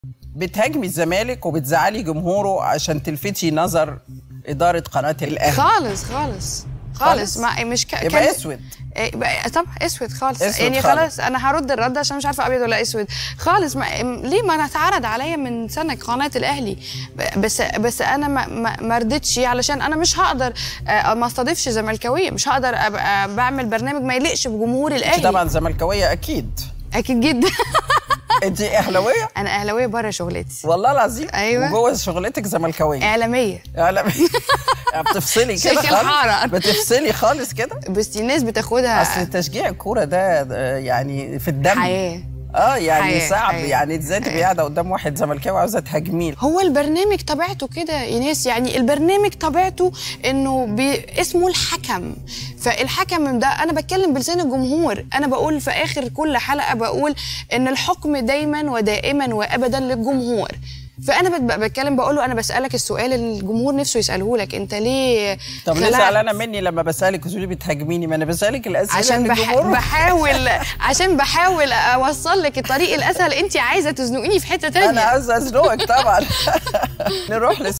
بتهاجمي الزمالك وبتزعلي جمهوره عشان تلفتي نظر اداره قناه الاهلي خالص خالص خالص ما مش ك... يبقى كان- اسود إيه، بقى- طب اسود خالص أسود يعني خالص. خلاص انا هرد الرد عشان مش عارفه ابيض ولا اسود خالص ما م- ليه ما انا اتعرض عليا من سنه قناه الاهلي ب- بس بس انا ما ما, ما رضيتش علشان انا مش هقدر آه، ما استضيفش زملكاويه مش هقدر ابقى بعمل برنامج ما يليقش بجمهور انت الاهلي طبعا زملكاويه اكيد اكيد جدا انت اهلاويه انا اهلاويه بره شغلتي والله العظيم أيوة. وجوه شغلتك زملكاويه اعلاميه لا بتفصلي كده شيخ الحارة. خالص بتفصلي خالص كده بس الناس بتاخدها اصل تشجيع الكوره ده آه، يعني في الدم حياه اه يعني حياة، صعب حياة. يعني ازاي تبقي قاعده قدام واحد زملكاوي عاوزه تهاجميه هو البرنامج طبيعته كده يا ناس يعني البرنامج طبيعته انه بي اسمه الحكم فالحكم ده انا بتكلم بلسان الجمهور انا بقول في اخر كل حلقه بقول ان الحكم دايما ودائما وابدا للجمهور فانا بت- بتكلم بقول له انا بسالك السؤال اللي الجمهور نفسه يساله لك انت ليه طب ليه خلعت؟ زعلانه مني لما بسالك وتقولي بتهاجميني ما انا بسالك الاسئله عشان اللي بح... الجمهور- بحاول عشان بحاول اوصل لك الطريق الاسهل انت عايزه تزنقيني في حته تانية انا عاوزه ازنقك طبعا نروح